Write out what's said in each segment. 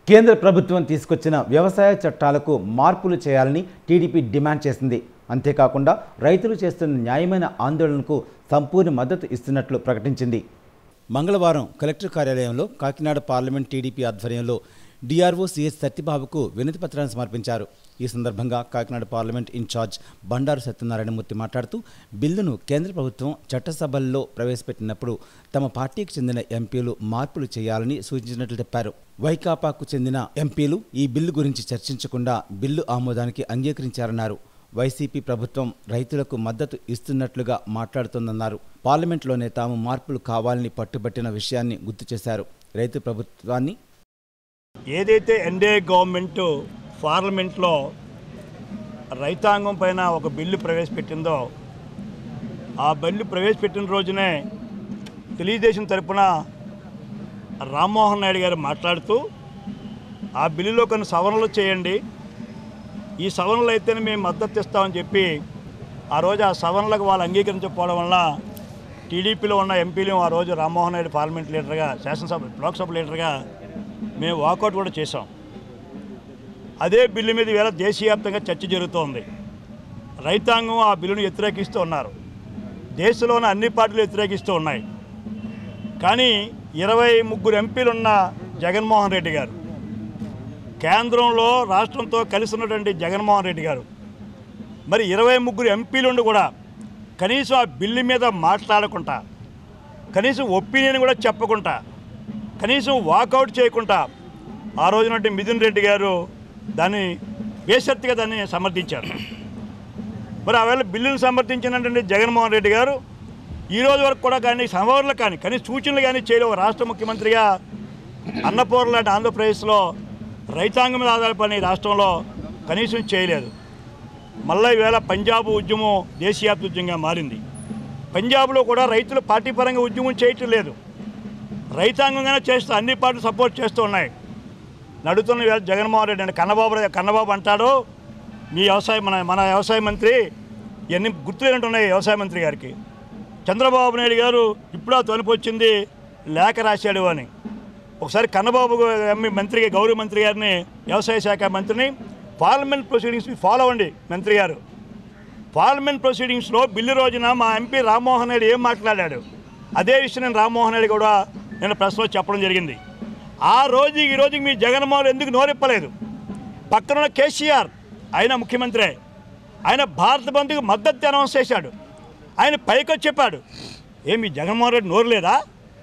కేంద్ర ప్రభుత్వం తీసుకొచ్చిన వ్యవసాయ చట్టాలకు మార్పులు చేయాలని టీడీపీ డిమాండ్ చేసింది అంతేకాకుండా రైతులు చేస్తున్న న్యాయమైన ఆందోళనకు సంపూర్ణ మద్దతు ఇస్తున్నట్లు ప్రకటించింది మంగళవారం కలెక్టర్ కార్యాలయంలో కాకినాడ పార్లమెంట్ టీడీపీ ఆధ్వర్యంలో డిఆర్ఓ సిఎస్ సత్యబాబుకు వినతి పత్రాన్ని సమర్పించారు ఈ సందర్భంగా కాకినాడ పార్లమెంట్ ఇన్ఛార్జ్ బండారు సత్యనారాయణమూర్తి మాట్లాడుతూ బిల్లును కేంద్ర ప్రభుత్వం చట్టసభల్లో ప్రవేశపెట్టినప్పుడు తమ పార్టీకి చెందిన ఎంపీలు మార్పులు చేయాలని సూచించినట్లు చెప్పారు వైకాపాకు చెందిన ఎంపీలు ఈ బిల్లు గురించి చర్చించకుండా బిల్లు ఆమోదానికి అంగీకరించారన్నారు వైసీపీ ప్రభుత్వం రైతులకు మద్దతు ఇస్తున్నట్లుగా మాట్లాడుతోందన్నారు పార్లమెంట్లోనే తాము మార్పులు కావాలని పట్టుబట్టిన విషయాన్ని గుర్తు చేశారు రైతు ప్రభుత్వాన్ని ఏదైతే ఎన్డీఏ గవర్నమెంట్ పార్లమెంట్లో రైతాంగం పైన ఒక బిల్లు ప్రవేశపెట్టిందో ఆ బిల్లు ప్రవేశపెట్టిన రోజునే తెలుగుదేశం తరపున రామ్మోహన్ నాయుడు గారు మాట్లాడుతూ ఆ బిల్లులో కొన్ని సవరణలు చేయండి ఈ సవరణలు అయితేనే మేము మద్దతు ఇస్తామని చెప్పి ఆ రోజు ఆ సవరణలకు వాళ్ళు అంగీకరించకపోవడం వల్ల టీడీపీలో ఉన్న ఎంపీలు ఆ రోజు రామ్మోహన్ నాయుడు పార్లమెంట్ లీడర్గా శాసనసభ లోక్సభ లీడర్గా మేము వాకౌట్ కూడా చేసాం అదే బిల్లు మీద వేళ దేశవ్యాప్తంగా చర్చ జరుగుతోంది రైతాంగం ఆ బిల్లును వ్యతిరేకిస్తూ ఉన్నారు దేశంలోని అన్ని పార్టీలు వ్యతిరేకిస్తూ ఉన్నాయి కానీ ఇరవై ముగ్గురు ఎంపీలు ఉన్న జగన్మోహన్ రెడ్డి గారు కేంద్రంలో రాష్ట్రంతో కలిసి ఉన్నటువంటి జగన్మోహన్ రెడ్డి గారు మరి ఇరవై ముగ్గురు ఎంపీలుండి కూడా కనీసం ఆ బిల్లు మీద మాట్లాడకుండా కనీసం ఒపీనియన్ కూడా చెప్పకుండా కనీసం వాకౌట్ చేయకుండా ఆ రోజునటి మిథున్ రెడ్డి గారు దాన్ని బేషరతుగా దాన్ని సమర్థించారు మరి ఆవేళ బిల్లును సమర్థించినటువంటి జగన్మోహన్ రెడ్డి గారు ఈ రోజు వరకు కూడా కానీ సవరణలు కానీ కనీస సూచనలు కానీ చేయలేవు రాష్ట్ర ముఖ్యమంత్రిగా అన్నపూర్ణ లాంటి ఆంధ్రప్రదేశ్లో రైతాంగం మీద ఆధారపడిన ఈ రాష్ట్రంలో కనీసం చేయలేదు మళ్ళీ ఈవేళ పంజాబ్ ఉద్యమం దేశీయాప్త ఉద్యమంగా మారింది పంజాబ్లో కూడా రైతులు పార్టీ పరంగా ఉద్యమం చేయటం లేదు రైతాంగంగానే చేస్తూ అన్ని పార్టీలు సపోర్ట్ చేస్తూ ఉన్నాయి నడుతున్న వేళ జగన్మోహన్ రెడ్డి అంటే కన్నబాబు కన్నబాబు అంటాడు మీ వ్యవసాయ మన మన వ్యవసాయ మంత్రి ఇవన్నీ గుర్తులేనట్టు ఉన్నాయి వ్యవసాయ మంత్రి గారికి చంద్రబాబు నాయుడు గారు ఇప్పుడు ఆ తొలుపు వచ్చింది లేఖ రాశాడు అని ఒకసారి కన్నబాబు ఎంపీ మంత్రి గౌరవ మంత్రి గారిని వ్యవసాయ శాఖ మంత్రిని పార్లమెంట్ ప్రొసీడింగ్స్ ఫాలో అవ్వండి మంత్రి గారు పార్లమెంట్ ప్రొసీడింగ్స్లో బిల్లు రోజున మా ఎంపీ రామ్మోహన్ నాయుడు ఏం మాట్లాడాడు అదే విషయం నేను రామ్మోహన్ నాయుడు కూడా నేను ప్రశ్నలో చెప్పడం జరిగింది ఆ రోజు ఈ రోజుకి మీ జగన్మోహన్ ఎందుకు నోరెప్పలేదు పక్కన కేసీఆర్ ఆయన ముఖ్యమంత్రి ఆయన భారత బంధుకు మద్దతు అనౌన్స్ చేశాడు ఆయన పైకొచ్చి చెప్పాడు ఏమి జగన్మోహన్ రెడ్డి నోరు లేదా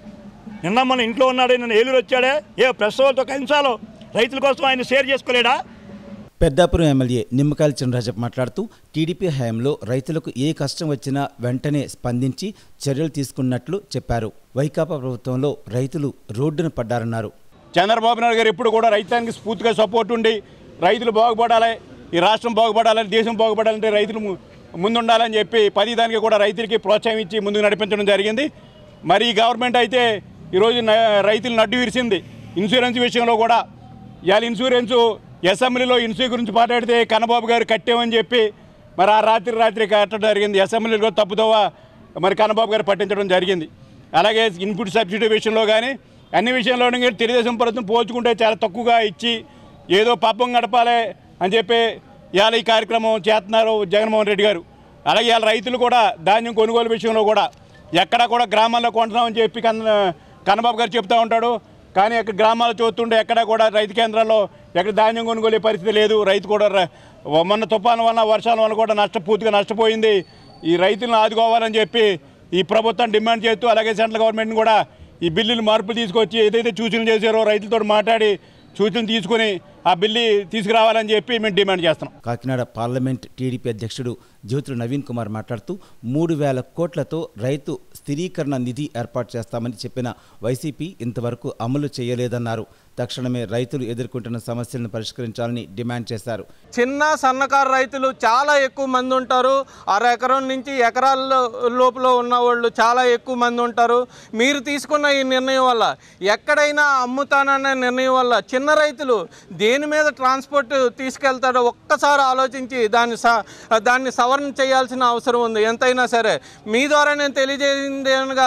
నిన్న మన ఇంట్లో ఉన్నాడే నిన్న ఏలూరు వచ్చాడే ఏ ప్రెస్ వాళ్ళతో కంచాలో రైతుల కోసం ఆయన షేర్ చేసుకోలేడా పెద్దాపురం ఎమ్మెల్యే నిమ్మకాయల చినరాజప్ప మాట్లాడుతూ టీడీపీ హయాంలో రైతులకు ఏ కష్టం వచ్చినా వెంటనే స్పందించి చర్యలు తీసుకున్నట్లు చెప్పారు వైకాపా ప్రభుత్వంలో రైతులు రోడ్డున పడ్డారన్నారు చంద్రబాబు నాయుడు గారు ఎప్పుడు కూడా రైతానికి స్ఫూర్తిగా సపోర్ట్ ఉండి రైతులు బాగుపడాలి ఈ రాష్ట్రం బాగుపడాలని దేశం బాగుపడాలంటే రైతులు ము- ముందుండాలని చెప్పి పది దానికి కూడా రైతులకి ప్రోత్సాహం ఇచ్చి ముందుకు నడిపించడం జరిగింది మరి ఈ గవర్నమెంట్ అయితే ఈరోజు న- రైతులు నడ్డు విరిసింది ఇన్సూరెన్స్ విషయంలో కూడా ఇవాళ ఇన్సూరెన్సు అసెంబ్లీలో ఇన్సూరెన్స్ గురించి మాట్లాడితే కన్నబాబు గారు కట్టామని చెప్పి మరి ఆ రాత్రి రాత్రి కట్టడం జరిగింది అసెంబ్లీలో తప్పుదోవ మరి కన్నబాబు గారు పట్టించడం జరిగింది అలాగే ఇన్పుట్ సబ్సిడీ విషయంలో కానీ అన్ని విషయంలో కానీ తెలుగుదేశం ప్రభుత్వం పోల్చుకుంటే చాలా తక్కువగా ఇచ్చి ఏదో పాపం గడపాలి అని చెప్పి ఇవాళ ఈ కార్యక్రమం చేస్తున్నారు జగన్మోహన్ రెడ్డి గారు అలాగే ఇవాళ రైతులు కూడా ధాన్యం కొనుగోలు విషయంలో కూడా ఎక్కడ కూడా గ్రామాల్లో కొంటున్నామని చెప్పి కన్న కన్నబాబు గారు చెప్తూ ఉంటాడు కానీ అక్కడ గ్రామాలు చూస్తుంటే ఎక్కడ కూడా రైతు కేంద్రాల్లో ఎక్కడ ధాన్యం కొనుగోలే పరిస్థితి లేదు రైతు కూడా ర- మొన్న తుఫాను వల్ల వర్షాల వల్ల కూడా నష్ట పూర్తిగా నష్టపోయింది ఈ రైతులను ఆదుకోవాలని చెప్పి ఈ ప్రభుత్వం డిమాండ్ చేస్తూ అలాగే సెంట్రల్ గవర్నమెంట్ కూడా ఈ బిల్లులు మార్పులు తీసుకొచ్చి ఏదైతే సూచనలు చేశారో రైతులతో మాట్లాడి సూచనలు తీసుకుని ఆ బిల్లు తీసుకురావాలని చెప్పి మేము డిమాండ్ చేస్తున్నాం కాకినాడ పార్లమెంట్ టీడీపీ అధ్యక్షుడు జ్యోతుల నవీన్ కుమార్ మాట్లాడుతూ మూడు వేల కోట్లతో రైతు స్థిరీకరణ నిధి ఏర్పాటు చేస్తామని చెప్పిన వైసీపీ ఇంతవరకు అమలు చేయలేదన్నారు తక్షణమే రైతులు ఎదుర్కొంటున్న సమస్యలను పరిష్కరించాలని డిమాండ్ చేశారు చిన్న సన్నకారు రైతులు చాలా ఎక్కువ మంది ఉంటారు అర ఎకరం నుంచి ఎకరాల లోపల ఉన్న వాళ్ళు చాలా ఎక్కువ మంది ఉంటారు మీరు తీసుకున్న ఈ నిర్ణయం వల్ల ఎక్కడైనా అమ్ముతానన్న నిర్ణయం వల్ల చిన్న రైతులు దేని మీద ట్రాన్స్పోర్ట్ తీసుకెళ్తాడో ఒక్కసారి ఆలోచించి దాన్ని స దాన్ని సవరణ చేయాల్సిన అవసరం ఉంది ఎంతైనా సరే మీ ద్వారా నేను తెలియజేసింది అనగా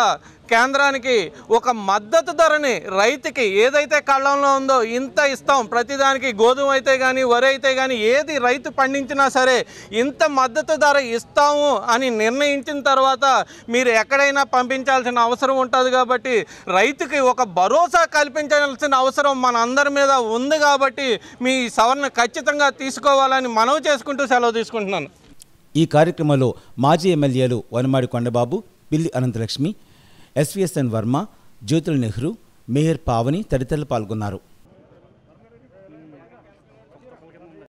కేంద్రానికి ఒక మద్దతు ధరని రైతుకి ఏదైతే కళ్ళంలో ఉందో ఇంత ఇస్తాం ప్రతిదానికి గోధుమ అయితే కానీ వరి అయితే కానీ ఏది రైతు పండించినా సరే ఇంత మద్దతు ధర ఇస్తాము అని నిర్ణయించిన తర్వాత మీరు ఎక్కడైనా పంపించాల్సిన అవసరం ఉంటుంది కాబట్టి రైతుకి ఒక భరోసా కల్పించాల్సిన అవసరం మన అందరి మీద ఉంది కాబట్టి మీ సవరణ ఖచ్చితంగా తీసుకోవాలని మనవి చేసుకుంటూ సెలవు తీసుకుంటున్నాను ఈ కార్యక్రమంలో మాజీ ఎమ్మెల్యేలు వనమాడి కొండబాబు పిల్లి అనంతలక్ష్మి ఎస్విఎస్ఎన్ వర్మ జ్యోతుల నెహ్రూ మేయర్ పావని తదితరులు పాల్గొన్నారు